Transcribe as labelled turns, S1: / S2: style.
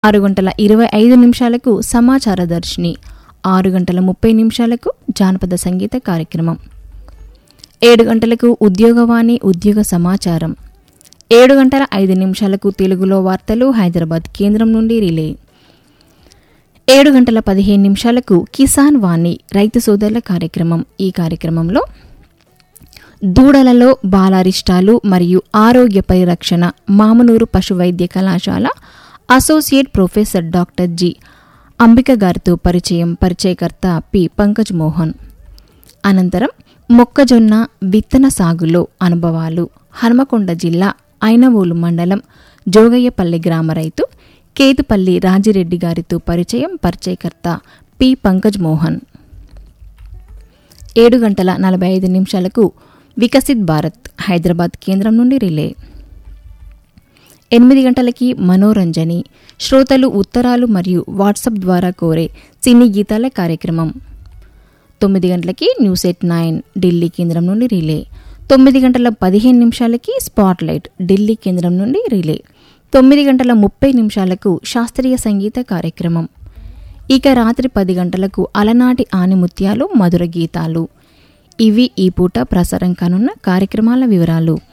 S1: ఆరు గంటల ఇరవై ఐదు నిమిషాలకు సమాచార దర్శిని ఆరు గంటల ముప్పై నిమిషాలకు జానపద సంగీత కార్యక్రమం ఏడు గంటలకు ఉద్యోగవాణి ఉద్యోగ సమాచారం ఏడు గంటల ఐదు నిమిషాలకు తెలుగులో వార్తలు హైదరాబాద్ కేంద్రం నుండి రిలే ఏడు గంటల పదిహేను నిమిషాలకు కిసాన్ వాణి రైతు సోదరుల కార్యక్రమం ఈ కార్యక్రమంలో దూడలలో బాలారిష్టాలు మరియు ఆరోగ్య పరిరక్షణ మామనూరు పశు వైద్య కళాశాల associate professor doctor G Ambika గారితో పరిచయం పరిచయకర్త పి పంకజ్ మోహన్ అనంతరం మొక్కజొన్న విత్తన సాగులో అనుభవాలు హనుమకొండ జిల్లా ఐనవోలు మండలం జోగయ్యపల్లి గ్రామ రైతు కేతుపల్లి రాజిరెడ్డి గారితో పరిచయం పరిచయకర్త పి పంకజ్ మోహన్ ఏడు గంటల నలభై ఐదు నిమిషాలకు వికసిత్ భారత్ హైదరాబాద్ కేంద్రం నుండి రిలే ఎనిమిది గంటలకి మనోరంజని శ్రోతలు ఉత్తరాలు మరియు వాట్సాప్ ద్వారా కోరే సినీ గీతాల కార్యక్రమం తొమ్మిది గంటలకి న్యూస్ ఎట్ నైన్ ఢిల్లీ కేంద్రం నుండి రిలే తొమ్మిది గంటల పదిహేను నిమిషాలకి స్పాట్ లైట్ ఢిల్లీ కేంద్రం నుండి రిలే తొమ్మిది గంటల ముప్పై నిమిషాలకు శాస్త్రీయ సంగీత కార్యక్రమం ఇక రాత్రి పది గంటలకు అలనాటి ఆనిముత్యాలు మధుర గీతాలు ఇవి ఈ పూట ప్రసారం కానున్న కార్యక్రమాల వివరాలు